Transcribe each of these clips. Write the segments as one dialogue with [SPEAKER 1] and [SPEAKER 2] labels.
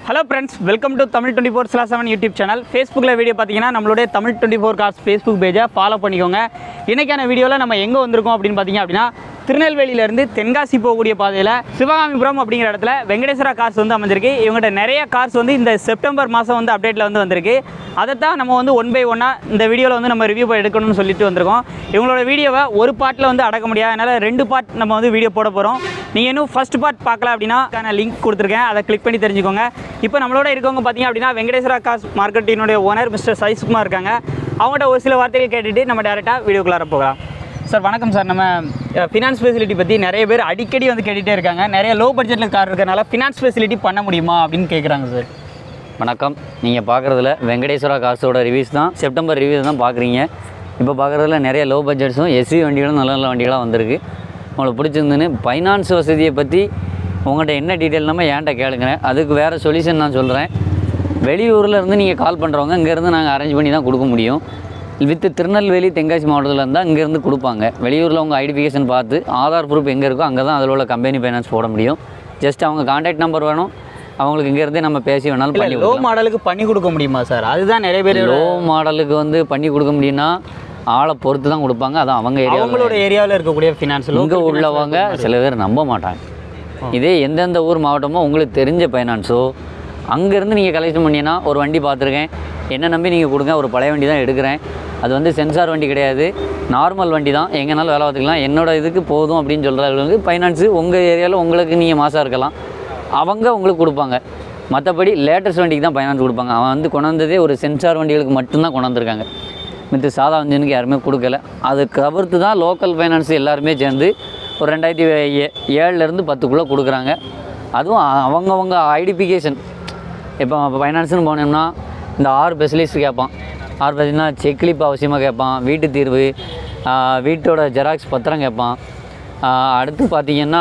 [SPEAKER 1] Hello friends welcome to Tamil twenty four ஸ்லா seven YouTube channel ஃபேஸ்புக்கில் video பார்த்தீங்கன்னா நம்மளுடைய Tamil twenty four cars Facebook பேஜை ஃபாலோ பண்ணிக்கோங்க இன்றைக்கான வீடியோவில் நம்ம எங்கே வந்திருக்கோம் அப்படின்னு பார்த்தீங்க அப்படின்னா திருநெல்வேலியிலேருந்து தென்காசி போகக்கூடிய பாதையில் சிவகாமிபுரம் அப்படிங்கிற இடத்துல வெங்கடேஸ்வரா கார்ஸ் வந்து அமைஞ்சிருக்கு இவங்ககிட்ட நிறைய கார்ஸ் வந்து இந்த செப்டம்பர் மாதம் வந்து அப்டேட்டில் வந்து வந்திருக்கு அதைத்தான் நம்ம வந்து ஒன் பை ஒன்னாக இந்த வீடியோவில் வந்து நம்ம ரிவ்யூ எடுக்கணும்னு சொல்லிட்டு வந்திருக்கோம் இவங்களோட வீடியோவை ஒரு பார்ட்டில் வந்து அடக்க முடியாது அதனால் ரெண்டு பார்ட் நம்ம வந்து வீடியோ போட போகிறோம் நீங்கள் இன்னும் ஃபர்ஸ்ட் பார்ட் பார்க்கல அப்படின்னா நான் லிங்க் கொடுத்துருக்கேன் அதை கிளிக் பண்ணி தெரிஞ்சுக்கோங்க இப்போ நம்மளோட இருக்கவங்க பார்த்தீங்க அப்படின்னா வெங்கடேஸ்வரா காஸ் மார்க்கெட்டினுடைய ஓனர் மிஸ்டர் சைஸ்குமார் இருக்காங்க அவங்கள்ட்ட ஒரு சில வார்த்தைகள் கேட்டுட்டு நம்ம டேரெக்டாக வீடியோக்குள்ளார போகலாம் சார் வணக்கம் சார் நம்ம ஃபினான்ஸ் ஃபெசிலிட்டி பற்றி நிறைய பேர் அடிக்கடி வந்து கேட்டுகிட்டே இருக்காங்க நிறைய லோ பட்ஜெட்டில் கார் இருக்கறனால ஃபினான்ஸ் ஃபெசிலிட்டி பண்ண முடியுமா அப்படின்னு கேட்குறாங்க சார்
[SPEAKER 2] வணக்கம் நீங்கள் பார்க்குறதுல வெங்கடேஸ்வரா காசோட ரிவ்யூஸ் தான் செப்டம்பர் ரிவ்யூஸ் தான் பார்க்குறீங்க இப்போ பார்க்குறதுல நிறைய லோ பட்ஜெட்ஸும் எஸ்சி வண்டிகளும் நல்ல நல்ல வண்டிகளாக வந்திருக்கு உங்களுக்கு பிடிச்சிருந்துன்னு ஃபைனான்ஸ் வசதியை பற்றி உங்கள்கிட்ட என்ன டீட்டெயில் நம்ம ஏன்ட்ட கேளுங்க அதுக்கு வேறு சொல்யூஷன் நான் சொல்கிறேன் வெளியூரில் இருந்து நீங்கள் கால் பண்ணுறவங்க இங்கேருந்து நாங்கள் அரேஞ்ச் பண்ணி தான் கொடுக்க முடியும் வித் திருநெல்வேலி தென்காசி மாவட்டத்தில் இருந்தால் இங்கேருந்து கொடுப்பாங்க வெளியூரில் உங்கள் ஐடென்டிஃபிகேஷன் பார்த்து ஆதார் ப்ரூஃப் எங்கே இருக்கோ அங்கே தான் அதில் உள்ள கம்பெனி ஃபைனான்ஸ் போட முடியும் ஜஸ்ட் அவங்க கான்டாக்ட் நம்பர் வேணும் அவங்களுக்கு இங்கேருந்தே நம்ம பேசி வேணாலும்
[SPEAKER 1] இல்லை
[SPEAKER 2] பண்ணி
[SPEAKER 1] லோ
[SPEAKER 2] கொடுக்கலாம்.
[SPEAKER 1] மாடலுக்கு பண்ணி கொடுக்க முடியுமா சார் அதுதான் நிறைய பேர்
[SPEAKER 2] லோ மாடலுக்கு வந்து பண்ணி கொடுக்க முடியும்னா ஆளை பொறுத்து தான் கொடுப்பாங்க அதான் அவங்க ஏரியா
[SPEAKER 1] அவங்களோட ஏரியாவில் இருக்கக்கூடிய ஃபினான்ஸ்
[SPEAKER 2] இங்கே உள்ளவங்க சில பேர் நம்ப மாட்டாங்க இதே எந்தெந்த ஊர் மாவட்டமோ உங்களுக்கு தெரிஞ்ச ஃபைனான்ஸோ அங்கேருந்து நீங்கள் கலெக்ஷன் பண்ணீங்கன்னா ஒரு வண்டி பார்த்துருக்கேன் என்ன நம்பி நீங்கள் கொடுங்க ஒரு பழைய வண்டி தான் எடுக்கிறேன் அது வந்து சென்சார் வண்டி கிடையாது நார்மல் வண்டி தான் எங்கேனாலும் வேலை பார்த்துக்கலாம் என்னோட இதுக்கு போதும் அப்படின்னு சொல்கிறவங்களுக்கு ஃபைனான்ஸு உங்கள் ஏரியாவில் உங்களுக்கு நீங்கள் மாதம் இருக்கலாம் அவங்க உங்களுக்கு கொடுப்பாங்க மற்றபடி லேட்டஸ்ட் வண்டிக்கு தான் ஃபைனான்ஸ் கொடுப்பாங்க அவன் வந்து கொண்டாந்ததே ஒரு சென்சார் வண்டிகளுக்கு மட்டும்தான் கொண்டாந்துருக்காங்க மித்த சாதா வஞ்சனுக்கு யாருமே கொடுக்கல அது தவிர்த்து தான் லோக்கல் ஃபைனான்ஸ் எல்லாருமே சேர்ந்து ஒரு ரெண்டாயிரத்தி ஏ- ஏழுலேருந்து பத்துக்குள்ளே கொடுக்குறாங்க அதுவும் அவங்கவங்க ஐடென்டிஃபிகேஷன் இப்போ ஃபைனான்ஸ்னு போனோம்னா இந்த ஆறு ஸ்பெஷலிஸ்ட் கேட்பான் ஆறு ஸ்பெஷலிஸ்ட்னா செக்லிப் அவசியமாக கேட்பான் வீட்டு தீர்வு ஆஹ் வீட்டோட ஜெராக்ஸ் பத்திரம் கேட்பான் ஆஹ் அடுத்து பார்த்தீங்கன்னா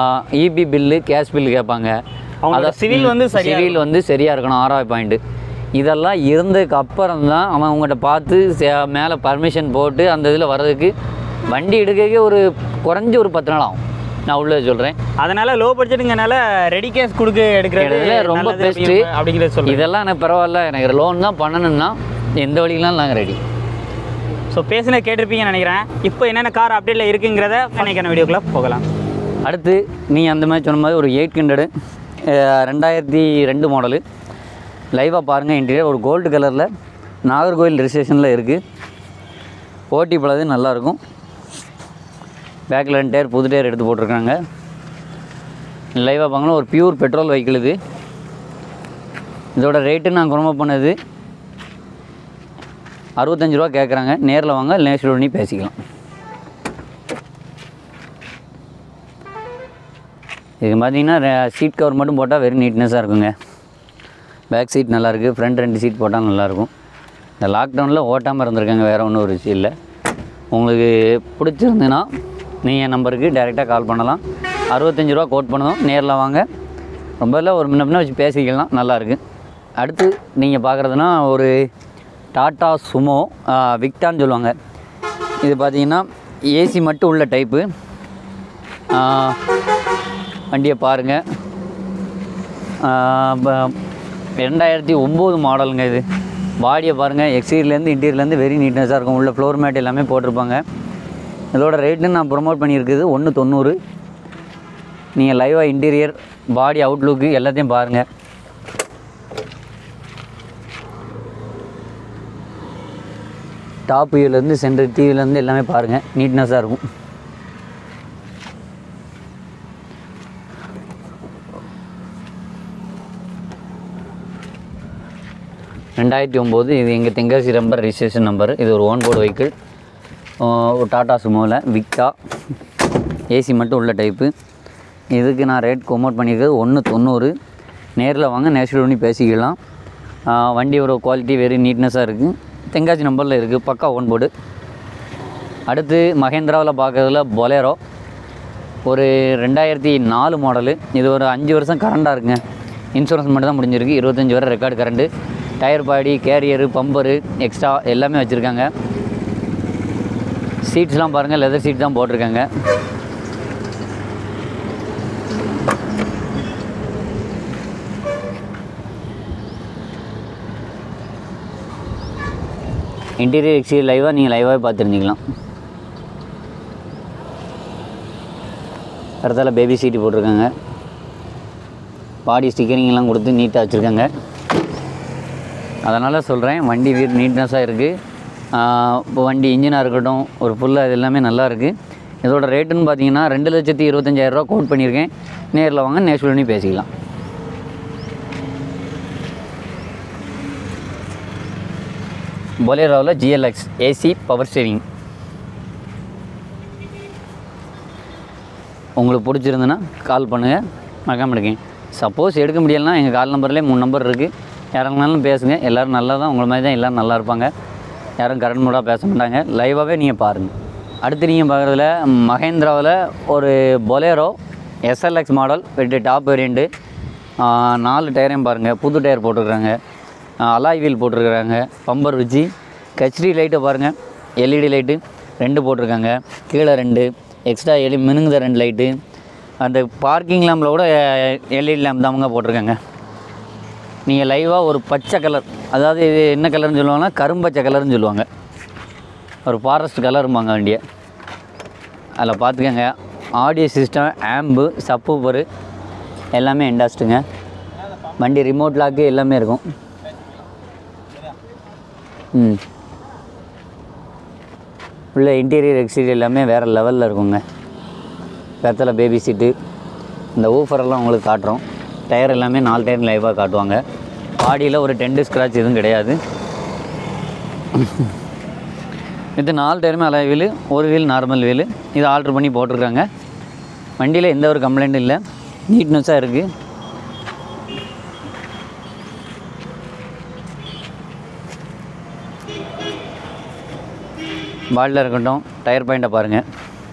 [SPEAKER 2] இபி பில்லு கேஷ் பில்லு கேட்பாங்க
[SPEAKER 1] அவங்களோட சிவில் வந்து சரியா
[SPEAKER 2] சிவில் வந்து சரியாக இருக்கணும் ஆறாவது பாயிண்ட்டு இதெல்லாம் இருந்ததுக்கு அப்புறம் தான் அவன் உங்கள்கிட்ட பார்த்து சே- மேலே பர்மிஷன் போட்டு அந்த இதில் வர்றதுக்கு வண்டி எடுக்கவே ஒரு குறைஞ்ச ஒரு பத்து நாள் ஆகும் நான் உள்ளே சொல்கிறேன்
[SPEAKER 1] அதனால லோ பட்ஜெட்டுங்கனால ரெடி கேஷ் கொடுக்க எடுக்கிறது
[SPEAKER 2] எடுக்கிறதுல ரொம்ப
[SPEAKER 1] நல்லது
[SPEAKER 2] பெஸ்ட்டு
[SPEAKER 1] அப்படிங்கிறத சொல்லுங்கள்
[SPEAKER 2] இதெல்லாம் எனக்கு பரவாயில்ல எனக்கு லோன் தான் பண்ணணும்னா எந்த வழிக்கெலாம் நாங்கள் ரெடி
[SPEAKER 1] ஸோ பேசின கேட்டிருப்பீங்கன்னு நினைக்கிறேன் இப்போ என்னென்ன கார் அப்டேட்டில் இருக்குங்கிறத நினைக்கிற வீடியோக்குள்ளே போகலாம்
[SPEAKER 2] அடுத்து நீ அந்த மாதிரி சொன்ன மாதிரி ஒரு எயிட் ஹண்ட்ரடு ரெண்டாயிரத்தி ரெண்டு மாடலு லைவாக பாருங்கள் இன்டீரியர் ஒரு கோல்டு கலரில் நாகர்கோவில் ரிஜிஸ்ட்ரேஷனில் இருக்குது ஓட்டி பழது நல்லாயிருக்கும் பேக்கில் ரெண்டு டயர் புது டயர் எடுத்து போட்டிருக்காங்க லைவாக பார்க்கணும் ஒரு பியூர் பெட்ரோல் வெஹிக்கிள் இது இதோட ரேட்டு நான் குணமாக பண்ணது அறுபத்தஞ்சு ரூபா கேட்குறாங்க நேரில் வாங்க நேஷ் பண்ணி பேசிக்கலாம் இது பார்த்தீங்கன்னா சீட் கவர் மட்டும் போட்டால் வெறும் நீட்னஸாக இருக்குங்க பேக் சீட் நல்லாயிருக்கு ஃப்ரண்ட் ரெண்டு சீட் போட்டால் நல்லாயிருக்கும் இந்த லாக்டவுனில் ஓட்டாமல் இருந்திருக்காங்க வேறு ஒன்றும் ஒரு விஷயம் இல்லை உங்களுக்கு பிடிச்சிருந்துன்னா நீங்கள் என் நம்பருக்கு டைரெக்டாக கால் பண்ணலாம் அறுபத்தஞ்சு ரூபா கோட் பண்ணதும் நேரில் வாங்க ரொம்ப இல்லை ஒரு முன்ன பின்ன வச்சு பேசிக்கலாம் நல்லாயிருக்கு அடுத்து நீங்கள் பார்க்குறதுனா ஒரு டாட்டா சுமோ விக்டான்னு சொல்லுவாங்க இது பார்த்தீங்கன்னா ஏசி மட்டும் உள்ள டைப்பு வண்டியை பாருங்கள் ரெண்டாயிரத்தி ஒம்பது மாடலுங்க இது பாடியை பாருங்கள் எக்ஸ்டீரியர்லேருந்து இன்டீரியர்லேருந்து வெரி நீட்னஸாக இருக்கும் உள்ள ஃப்ளோர் மேட் எல்லாமே போட்டிருப்பாங்க இதோட ரேட்டு நான் ப்ரொமோட் பண்ணியிருக்குது ஒன்று தொண்ணூறு நீங்கள் லைவாக இன்டீரியர் பாடி அவுட்லுக்கு எல்லாத்தையும் பாருங்கள் டாப் வியூலேருந்து சென்டர் டிவிலேருந்து எல்லாமே பாருங்கள் நீட்னஸாக இருக்கும் ரெண்டாயிரத்தி ஒம்பது இது எங்கள் தென்காசி நம்பர் ரிஜிஸ்ட்ரேஷன் நம்பர் இது ஒரு ஓன் போர்டு வெஹிக்கிள் ஒரு டாடா சுமோவில் விக்டா ஏசி மட்டும் உள்ள டைப்பு இதுக்கு நான் ரேட் கொமோட் பண்ணியிருக்கிறது ஒன்று தொண்ணூறு நேரில் வாங்க நேஷனல் பண்ணி பேசிக்கலாம் ஆஹ் வண்டியோட குவாலிட்டி வெரி நீட்னஸாக இருக்குது தென்காசி நம்பரில் இருக்குது பக்கா ஓன் போர்டு அடுத்து மகேந்திராவில் பார்க்குறதுல பொலேரோ ஒரு ரெண்டாயிரத்தி நாலு மாடலு இது ஒரு அஞ்சு வருஷம் கரண்டாக இருக்குங்க இன்சூரன்ஸ் மட்டும் தான் முடிஞ்சிருக்கு இருபத்தஞ்சி வரை record current tyre body carrier bumper extra எல்லாமே வச்சுருக்காங்க சீட்ஸ்லாம் பாருங்கள் லெதர் சீட் தான் போட்டிருக்காங்க இன்டீரியர் எக்ஸ்டீரியர் லைவாக நீங்கள் லைவாகவே பார்த்து தெரிஞ்சுக்கலாம் இடத்துல பேபி சீட்டு போட்டிருக்காங்க பாடி ஸ்டிக்கரிங்லாம் கொடுத்து நீட்டாக வச்சுருக்காங்க அதனால் சொல்கிறேன் வண்டி வீடு நீட்னஸாக இருக்குது இப்போ வண்டி இன்ஜினாக இருக்கட்டும் ஒரு ஃபுல்லாக இது எல்லாமே நல்லா இருக்குது இதோட ரேட்டுன்னு பார்த்தீங்கன்னா ரெண்டு லட்சத்தி இருபத்தஞ்சாயிரரூவா கோட் பண்ணியிருக்கேன் நேரில் வாங்க நேஷ் பண்ணி பேசிக்கலாம் பொலேரோவில் ஜிஎல்எக்ஸ் ஏசி பவர் ஸ்டேரிங் உங்களுக்கு பிடிச்சிருந்துன்னா கால் பண்ணுங்கள் மறக்காம எடுக்கேன் சப்போஸ் எடுக்க முடியலனா எங்கள் கால் நம்பர்லேயே மூணு நம்பர் இருக்குது யாருங்கனாலும் பேசுங்க எல்லோரும் நல்லா தான் உங்களை மாதிரி தான் எல்லோரும் நல்லா இருப்பாங்க யாரும் கரண்ட் மூடாக பேச மாட்டாங்க லைவாகவே நீங்கள் பாருங்கள் அடுத்து நீங்கள் பார்க்குறதுல மகேந்திராவில் ஒரு பொலேரோ எஸ்எல்எக்ஸ் மாடல் விட்டு டாப் வேரியண்ட்டு நாலு டயரையும் பாருங்கள் புது டயர் போட்டிருக்காங்க அலாய் வீல் போட்டிருக்கிறாங்க பம்பர் வச்சு கச்டி லைட்டை பாருங்கள் எல்இடி லைட்டு ரெண்டு போட்டிருக்காங்க கீழே ரெண்டு எக்ஸ்ட்ரா எலி மினுங்குத ரெண்டு லைட்டு அந்த பார்க்கிங் லேம்பில் கூட எல்இடி லேம்ப் தாமங்க போட்டிருக்காங்க நீங்கள் லைவாக ஒரு பச்சை கலர் அதாவது இது என்ன கலர்னு சொல்லுவாங்கன்னா கரும்பச்சை கலர்னு சொல்லுவாங்க ஒரு ஃபாரஸ்ட் கலரும்பாங்க வண்டியை அதில் பார்த்துக்கங்க ஆடியோ சிஸ்டம் ஆம்பு சப்பூப்பரு எல்லாமே இண்டாஸ்ட்டுங்க வண்டி ரிமோட் லாக்கு எல்லாமே இருக்கும் ம் உள்ள இன்டீரியர் எக்ஸ்டீரியர் எல்லாமே வேறு லெவலில் இருக்குங்க வெத்தலை பேபி சீட்டு இந்த ஊஃபரெல்லாம் உங்களுக்கு காட்டுறோம் டயர் எல்லாமே நாலு டயர் லைவாக காட்டுவாங்க பாடியில் ஒரு டென்டு ஸ்க்ராட்ச் எதுவும் கிடையாது இது நாலு டயருமே அலாய் வீலு ஒரு வீல் நார்மல் வீலு இது ஆல்ட்ரு பண்ணி போட்டிருக்காங்க வண்டியில் எந்த ஒரு கம்ப்ளைண்ட்டும் இல்லை நீட்னஸாக இருக்குது பாலில் இருக்கட்டும் டயர் பாயிண்ட்டை பாருங்கள்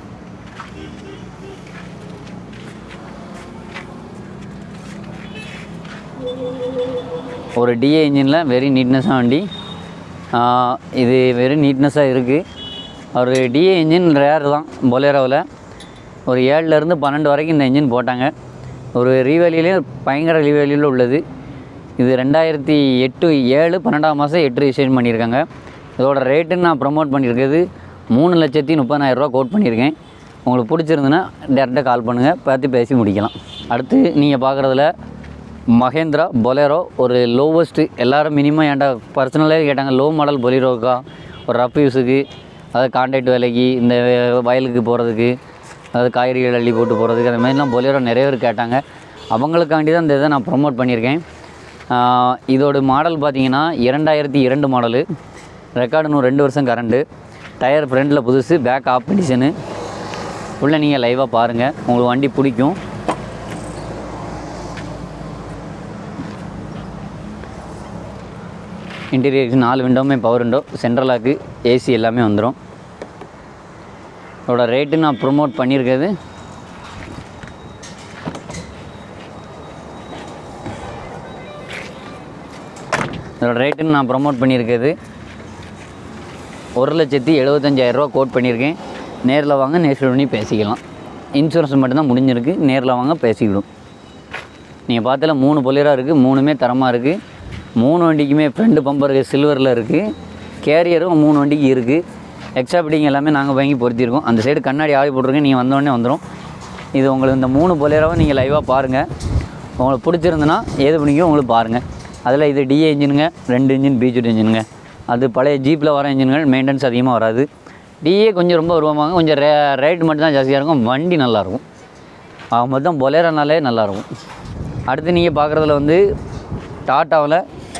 [SPEAKER 2] ஒரு டிஏ இன்ஜினில் வெரி நீட்னஸாக வண்டி ஆஹ் இது வெரி நீட்னஸாக இருக்குது ஒரு டிஏ இன்ஜின் ரேர் தான் பொலேரோவில் ஒரு ஏழுலேருந்து பன்னெண்டு வரைக்கும் இந்த இன்ஜின் போட்டாங்க ஒரு ரீவேலியிலே பயங்கர ரீவேலியில் உள்ளது இது ரெண்டாயிரத்தி எட்டு ஏழு பன்னெண்டாம் மாதம் எட்டு ரிஜிஸ்ட்ரேஷன் பண்ணியிருக்காங்க இதோட ரேட்டுன்னு நான் ப்ரமோட் பண்ணியிருக்கிறது மூணு லட்சத்தி முப்பதாயிரரூவா கோட் பண்ணியிருக்கேன் உங்களுக்கு பிடிச்சிருந்துன்னா டேரெக்டாக கால் பண்ணுங்கள் பார்த்து பேசி முடிக்கலாம் அடுத்து நீங்கள் பார்க்குறதுல மகேந்திரா பொலேரோ ஒரு லோவஸ்ட்டு எல்லாரும் மினிமம் என்கிட்ட பர்சனலாக கேட்டாங்க லோ மாடல் பொலிரோக்கா ஒரு ரஃப் யூஸுக்கு அதாவது கான்ட்ராக்ட் வேலைக்கு இந்த வயலுக்கு போகிறதுக்கு அதாவது காய்கறிகள் அள்ளி போட்டு போகிறதுக்கு அந்த மாதிரிலாம் பொலேரோ நிறைய பேர் கேட்டாங்க அவங்களுக்காண்டி தான் இந்த இதை நான் ப்ரொமோட் பண்ணியிருக்கேன் ஆஹ் இதோட மாடல் பார்த்தீங்கன்னா இரண்டாயிரத்தி இரண்டு மாடலு ரெக்கார்டு இன்னும் ரெண்டு வருஷம் கரண்டு டயர் ஃப்ரண்டில் புதுசு பேக் ஆஃப் கண்டிஷனு உள்ளே நீங்கள் லைவாக பாருங்கள் உங்களுக்கு வண்டி பிடிக்கும் இன்டீரியர் நாலு விண்டோவுமே power window central lock AC எல்லாமே வந்துடும் இதோட ரேட்டு நான் ப்ரொமோட் பண்ணியிருக்கிறது இதோட ரேட்டுன்னு நான் ப்ரொமோட் பண்ணியிருக்கிறது ஒரு லட்சத்தி எழுபத்தஞ்சாயிரரூவா கோட் பண்ணியிருக்கேன் நேரில் வாங்க நேரில் பண்ணி பேசிக்கலாம் இன்சூரன்ஸ் மட்டும்தான் முடிஞ்சிருக்கு நேரில் வாங்க பேசிக்கிடும் நீங்கள் பார்த்தால மூணு பொலியராக இருக்குது மூணுமே தரமாக இருக்குது மூணு வண்டிக்குமே ஃப்ரண்ட் பம்பர் சில்வரில் இருக்குது கேரியரும் மூணு வண்டிக்கு இருக்குது எக்ஸ்ட்ரா பிடிங் எல்லாமே நாங்கள் வாங்கி பொருத்தியிருக்கோம் அந்த சைடு கண்ணாடி ஆடி போட்டிருக்கேன் நீங்கள் வந்தோடனே வந்துடும் இது உங்களுக்கு இந்த மூணு பொலியராவும் நீங்கள் லைவாக பாருங்கள் உங்களுக்கு பிடிச்சிருந்துன்னா எது பிடிக்கும் உங்களுக்கு பாருங்கள் அதில் இது டிஏ இன்ஜினுங்க ரெண்டு இன்ஜின் பீச்சுட் இன்ஜினுங்க அது பழைய ஜீப்பில் வர இன்ஜின்கள் மெயின்டெனன்ஸ் அதிகமாக வராது டிஏ கொஞ்சம் ரொம்ப வருவாங்க கொஞ்சம் ரே ரேட் மட்டும் தான் ஜாஸ்தியாக இருக்கும் வண்டி நல்லாயிருக்கும் ஆக மொத்தம் பொலேரோனாலே நல்லாயிருக்கும் அடுத்து நீங்கள் பார்க்குறதுல வந்து டாட்டாவில்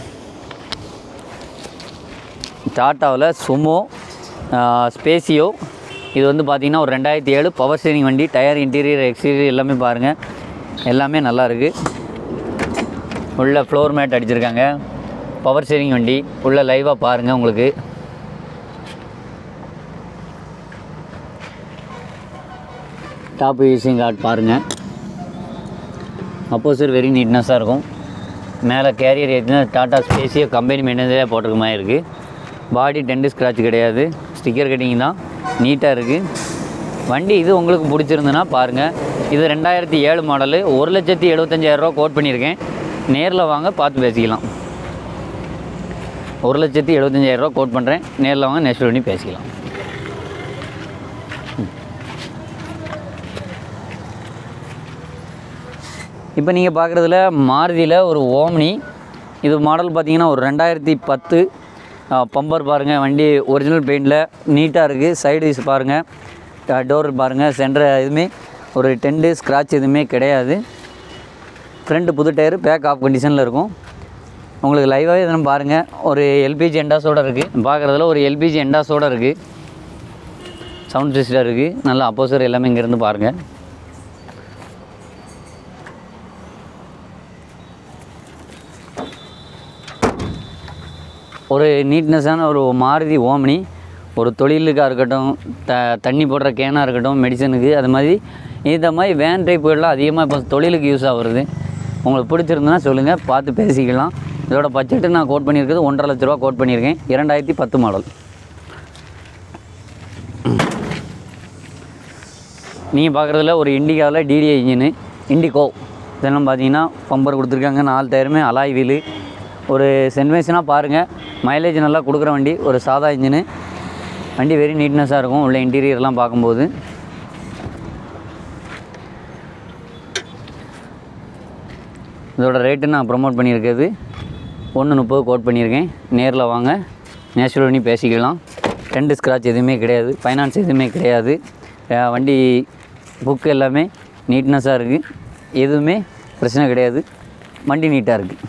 [SPEAKER 2] டாட்டாவில் சுமோ ஸ்பேசியோ இது வந்து பார்த்திங்கன்னா ஒரு ரெண்டாயிரத்தி ஏழு பவர் ஸ்டேரிங் வண்டி டயர் இன்டீரியர் எக்ஸ்டீரியர் எல்லாமே பாருங்கள் எல்லாமே நல்லா இருக்குது உள்ள ஃப்ளோர் மேட் அடிச்சிருக்காங்க பவர் ஸ்டேரிங் வண்டி உள்ள லைவாக பாருங்கள் உங்களுக்கு டாப் யூசிங் கார்டு பாருங்கள் அப்போசிட் வெரி நீட்னஸாக இருக்கும் மேலே கேரியர் ஏற்றினா டாட்டா ஸ்பேஸியோ கம்பெனி மெயின்டெனன்ஸே போட்டிருக்க மாதிரி இருக்குது பாடி டென்டு ஸ்க்ராட்ச் கிடையாது ஸ்டிக்கர் கட்டிங் தான் நீட்டாக இருக்குது வண்டி இது உங்களுக்கு பிடிச்சிருந்துன்னா பாருங்கள் இது ரெண்டாயிரத்தி ஏழு மாடலு ஒரு லட்சத்தி எழுபத்தஞ்சாயிரரூவா கோட் பண்ணியிருக்கேன் நேரில் வாங்க பார்த்து பேசிக்கலாம் ஒரு லட்சத்தி எழுபத்தஞ்சாயிரரூவா கோட் பண்ணுறேன் நேரில் வாங்க நெக்ஸ்ட் பண்ணி பேசிக்கலாம் இப்போ நீங்கள் பார்க்குறதுல மாருதியில் ஒரு ஓம்னி இது மாடல் பார்த்தீங்கன்னா ஒரு ரெண்டாயிரத்தி பத்து பம்பர் பாருங்கள் வண்டி ஒரிஜினல் பெயிண்டில் நீட்டாக இருக்குது சைடு வீஸ் பாருங்கள் டோர் பாருங்கள் சென்டர் எதுவுமே ஒரு டென்டு ஸ்க்ராட்ச் எதுவுமே கிடையாது ஃப்ரண்ட் புது டயர் பேக் ஆஃப் கண்டிஷனில் இருக்கும் உங்களுக்கு லைவாகவே இதெல்லாம் பாருங்கள் ஒரு எல்பிஜி எண்டாஸோடு இருக்குது பார்க்குறதுல ஒரு எல்பிஜி எண்டாஸோடு இருக்குது சவுண்ட் சிஸ்டம் இருக்குது நல்லா அப்போசர் எல்லாமே இங்கேருந்து பாருங்கள் ஒரு நீட்னஸான ஒரு மாருதி ஓம்னி ஒரு தொழிலுக்காக இருக்கட்டும் த தண்ணி போடுற கேனாக இருக்கட்டும் மெடிசனுக்கு அது மாதிரி இந்த மாதிரி வேன் டைப்புகள்லாம் அதிகமாக இப்போ தொழிலுக்கு யூஸ் ஆகுறது உங்களுக்கு பிடிச்சிருந்துன்னா சொல்லுங்கள் பார்த்து பேசிக்கலாம் இதோட பட்ஜெட்டு நான் கோட் பண்ணியிருக்கிறது ஒன்றரை லட்ச ரூபா கோட் பண்ணியிருக்கேன் இரண்டாயிரத்தி பத்து மாடல் நீங்கள் பார்க்குறதுல ஒரு இண்டிகாவில் டிடிஐ இன்ஜினு இண்டிகோ இதெல்லாம் பார்த்தீங்கன்னா பம்பர் கொடுத்துருக்காங்க நாலு டயருமே அலாய் வீலு ஒரு சென்வேஷனாக பாருங்கள் மைலேஜ் நல்லா கொடுக்குற வண்டி ஒரு சாதா இன்ஜினு வண்டி வெரி நீட்னஸாக இருக்கும் உள்ள இன்டீரியர்லாம் பார்க்கும்போது இதோட ரேட்டு நான் ப்ரொமோட் பண்ணியிருக்கிறது ஒன்று முப்பது கோட் பண்ணியிருக்கேன் நேரில் வாங்க நேச்சுரல் பண்ணி பேசிக்கலாம் ரெண்டு ஸ்க்ராட்ச் எதுவுமே கிடையாது ஃபைனான்ஸ் எதுவுமே கிடையாது அஹ் வண்டி புக்கு எல்லாமே நீட்னஸாக இருக்குது எதுவுமே பிரச்சனை கிடையாது வண்டி நீட்டாக இருக்குது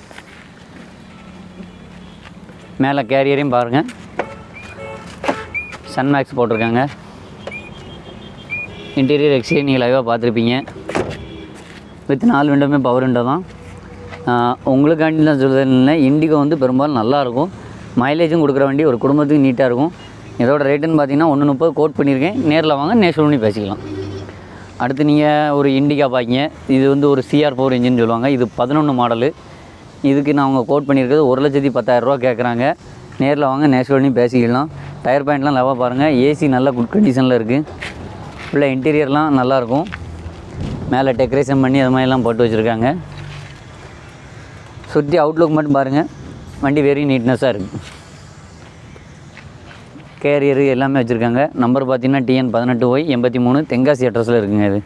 [SPEAKER 2] மேலே கேரியரையும் பாருங்கள் சன்மேக்ஸ் போட்டிருக்காங்க இன்டீரியர் எக்ஸ்டீரியர் நீங்கள் லைவாக பார்த்துருப்பீங்க வித் நாலு விண்டோமே பவர் விண்டோ தான் ஆஹ் உங்களுக்காண்டி நான் சொல்லுறதுல இண்டிகோ வந்து பெரும்பாலும் நல்லாயிருக்கும் மைலேஜும் கொடுக்குற வண்டி ஒரு குடும்பத்துக்கு நீட்டாக இருக்கும் இதோட ரேட்டுன்னு பார்த்தீங்கன்னா ஒன்று முப்பது கோட் பண்ணியிருக்கேன் நேரில் வாங்க நேஷனல் பண்ணி பேசிக்கலாம் அடுத்து நீங்கள் ஒரு இண்டிகா பார்க்கிங்க இது வந்து ஒரு சிஆர் ஃபோர் இன்ஜின் சொல்லுவாங்க இது பதினொன்று மாடலு இதுக்கு நான் அவங்க கோட் பண்ணியிருக்கிறது ஒரு லட்சத்தி பத்தாயிரரூவா கேட்குறாங்க நேரில் வாங்க நேஷனல் பண்ணி பேசிக்கலாம் டயர் பாயிண்ட்லாம் லெவா பாருங்கள் ஏசி நல்ல குட் கண்டிஷனில் இருக்குது உள்ள இன்டீரியர்லாம் நல்லாயிருக்கும் மேலே டெக்கரேஷன் பண்ணி அது மாதிரிலாம் போட்டு வச்சுருக்காங்க சுற்றி அவுட்லுக் மட்டும் பாருங்கள் வண்டி வெரி நீட்னஸாக இருக்குது கேரியரு எல்லாமே வச்சுருக்காங்க நம்பர் பார்த்தீங்கன்னா டிஎன் பதினெட்டு ஒய் எண்பத்தி மூணு தென்காசி அட்ரஸில் இருக்குங்க இது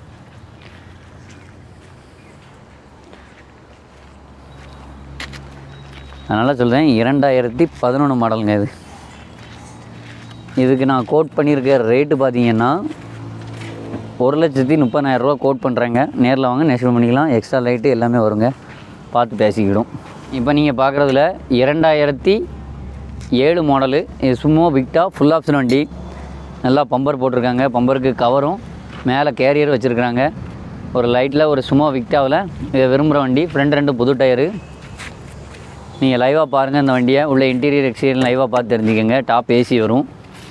[SPEAKER 2] அதனால் சொல்கிறேன் இரண்டாயிரத்தி பதினொன்று மாடலுங்க இது இதுக்கு நான் கோட் பண்ணியிருக்க ரேட்டு பார்த்தீங்கன்னா ஒரு லட்சத்தி முப்பதாயிரரூவா கோட் பண்ணுறேங்க நேரில் வாங்க நெக்ஸ்ட் பண்ணிக்கலாம் எக்ஸ்ட்ரா லைட்டு எல்லாமே வருங்க பார்த்து பேசிக்கிடும் இப்போ நீங்கள் பார்க்குறதுல இரண்டாயிரத்தி ஏழு மாடலு இது சும்மா விக்டா ஃபுல் ஆப்ஷன் வண்டி நல்லா பம்பர் போட்டிருக்காங்க பம்பருக்கு கவரும் மேலே கேரியர் வச்சுருக்குறாங்க ஒரு லைட்டில் ஒரு சும்மா விக்டாவில் இதை விரும்புகிற வண்டி ஃப்ரண்ட் ரெண்டு புது டயரு நீங்கள் லைவாக பாருங்கள் இந்த வண்டியை உள்ள இன்டீரியர் எக்ஸ்டீரியர் லைவாக பார்த்து தெரிஞ்சுக்கோங்க டாப் ஏசி வரும்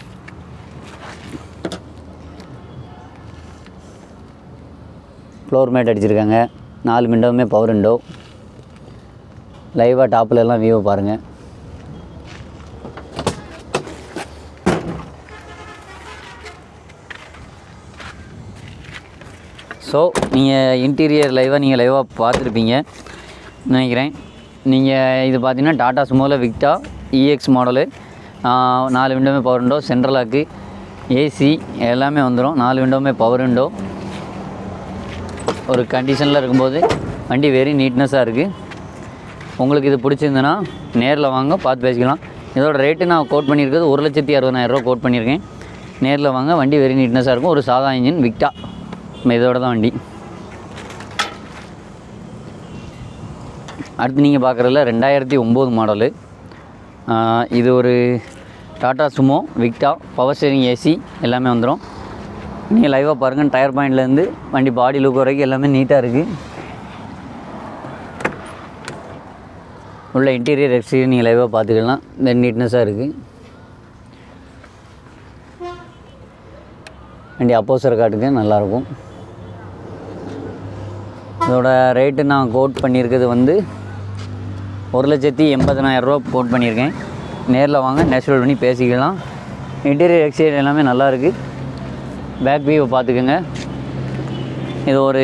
[SPEAKER 2] ஃப்ளோர் மேட் அடிச்சிருக்காங்க நாலு விண்டோவுமே பவர் விண்டோ லைவாக டாப்பில் எல்லாம் வியூவை பாருங்கள் ஸோ நீங்கள் இன்டீரியர் லைவாக நீங்கள் லைவாக பார்த்துருப்பீங்க நினைக்கிறேன் நீங்கள் இது பார்த்தீங்கன்னா டாடா சுமோவில் விக்டா இஎக்ஸ் மாடலு நாலு விண்டோமே பவர் விண்டோ சென்ட்ரலாக்கு ஏசி எல்லாமே வந்துடும் நாலு விண்டோமே பவர் விண்டோ ஒரு கண்டிஷனில் இருக்கும்போது வண்டி வெரி நீட்னஸாக இருக்குது உங்களுக்கு இது பிடிச்சிருந்துன்னா நேரில் வாங்க பார்த்து பேசிக்கலாம் இதோட ரேட்டு நான் கோட் பண்ணியிருக்கிறது ஒரு லட்சத்தி அறுபதாயிரரூவா கோட் பண்ணியிருக்கேன் நேரில் வாங்க வண்டி வெரி நீட்னஸாக இருக்கும் ஒரு சாதா இன்ஜின் விக்டா இதோட தான் வண்டி அடுத்து நீங்கள் பார்க்குறதுல ரெண்டாயிரத்தி ஒம்பது மாடலு இது ஒரு Tata Sumo Victa power steering AC எல்லாமே வந்துடும் நீங்கள் லைவாக பாருங்கள் டயர் பாயிண்ட்லேருந்து வண்டி பாடி லுக் வரைக்கும் எல்லாமே நீட்டாக இருக்குது உள்ள இன்டீரியர் எக்ஸ்டீரியர் நீங்கள் லைவாக பார்த்துக்கலாம் இந்த நீட்னஸாக இருக்குது வண்டி அப்போசர் காட்டுக்கு நல்லாயிருக்கும் இதோட ரேட்டு நான் கோட் பண்ணியிருக்கிறது வந்து ஒரு லட்சத்தி எண்பதனாயிரரூவா கோட் பண்ணியிருக்கேன் நேரில் வாங்க நேச்சுரல் பண்ணி பேசிக்கலாம் இன்டீரியர் எக்ஸ்டீரியர் எல்லாமே நல்லா இருக்குது பேக் வியூவை பார்த்துக்கோங்க இது ஒரு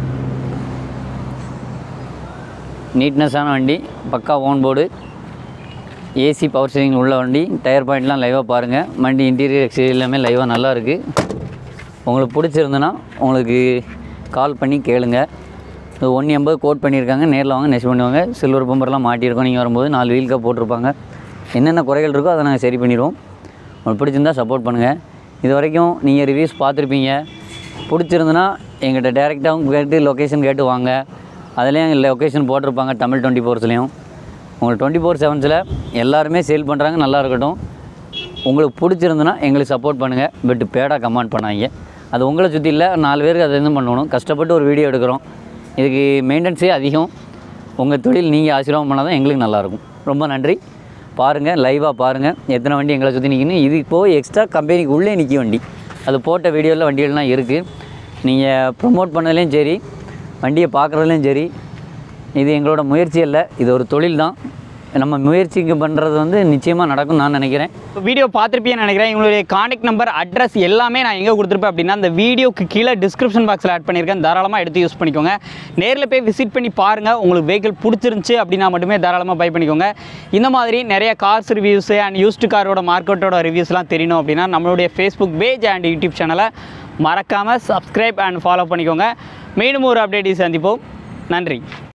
[SPEAKER 2] நீட்னஸான வண்டி பக்கா own board AC power steering உள்ள வண்டி டயர் பாயிண்ட்லாம் லைவாக பாருங்கள் வண்டி இன்டீரியர் எக்ஸ்டீரியர் எல்லாமே லைவாக நல்லா இருக்குது உங்களுக்கு பிடிச்சிருந்துன்னா உங்களுக்கு கால் பண்ணி கேளுங்க இது ஒன்று எண்பது கோட் பண்ணியிருக்காங்க நேரில் வாங்க நெக்ஸ்ட் பண்ணுவாங்க சில்வர் பம்பர்லாம் மாட்டியிருக்கோம் நீங்கள் வரும்போது நாலு வீல் கப் போட்டிருப்பாங்க என்னென்ன குறைகள் இருக்கோ அதை நாங்கள் சரி பண்ணிடுவோம் உங்களுக்கு பிடிச்சிருந்தா சப்போர்ட் பண்ணுங்கள் இது வரைக்கும் நீங்கள் ரிவ்யூஸ் பார்த்துருப்பீங்க பிடிச்சிருந்துன்னா எங்கிட்ட டேரெக்டாகவும் கேட்டு லொக்கேஷன் கேட்டு வாங்க அதுலேயும் லொக்கேஷன் போட்டிருப்பாங்க தமிழ் டுவெண்ட்டி ஃபோர்ஸ்லேயும் உங்களுக்கு டுவெண்ட்டி ஃபோர் செவன்ஸில் எல்லாருமே சேல் பண்ணுறாங்க நல்லா இருக்கட்டும் உங்களுக்கு பிடிச்சிருந்துன்னா எங்களுக்கு சப்போர்ட் பண்ணுங்கள் பட் பேடாக கமெண்ட் பண்ணாங்க அது உங்களை சுற்றி இல்லை நாலு பேருக்கு அதை என்ன பண்ணணும் கஷ்டப்பட்டு ஒரு வீடியோ எடுக்கிறோம் இதுக்கு மெயின்டெனன்ஸே அதிகம் உங்கள் தொழில் நீங்கள் ஆசீர்வாதம் பண்ணால் தான் எங்களுக்கு நல்லாயிருக்கும் ரொம்ப நன்றி பாருங்கள் லைவாக பாருங்கள் எத்தனை வண்டி எங்களை சுற்றி நிற்கின்னு இது இப்போது எக்ஸ்ட்ரா கம்பெனிக்கு உள்ளே நிற்க வண்டி அது போட்ட வீடியோவில் வண்டிகள்லாம் இருக்குது நீங்கள் ப்ரொமோட் பண்ணதுலேயும் சரி வண்டியை பார்க்குறதுலையும் சரி இது எங்களோட முயற்சி இல்லை இது ஒரு தொழில் தான் நம்ம முயற்சிக்கு பண்ணுறது வந்து நிச்சயமாக நடக்கும் நான் நினைக்கிறேன்
[SPEAKER 1] வீடியோ பார்த்துருப்பீங்கன்னு நினைக்கிறேன் எங்களுடைய காண்டாக்ட் நம்பர் அட்ரஸ் எல்லாமே நான் எங்கே கொடுத்துருப்பேன் அப்படின்னா அந்த வீடியோக்கு கீழே டிஸ்கிரிப்ஷன் பாக்ஸில் ஆட் பண்ணியிருக்கேன் தாராளமாக எடுத்து யூஸ் பண்ணிக்கோங்க நேரில் போய் விசிட் பண்ணி பாருங்கள் உங்களுக்கு வெஹிக்கிள் பிடிச்சிருந்துச்சி அப்படின்னா மட்டுமே தாராளமாக பை பண்ணிக்கோங்க இந்த மாதிரி நிறைய கார்ஸ் ரிவ்யூஸு அண்ட் யூஸ்டு காரோட மார்க்கெட்டோட ரிவ்யூஸ்லாம் தெரியணும் அப்படின்னா நம்மளுடைய ஃபேஸ்புக் பேஜ் அண்ட் யூடியூப் சேனலை மறக்காமல் சப்ஸ்கிரைப் அண்ட் ஃபாலோ பண்ணிக்கோங்க மீண்டும் ஒரு அப்டேட்டை சந்திப்போம் நன்றி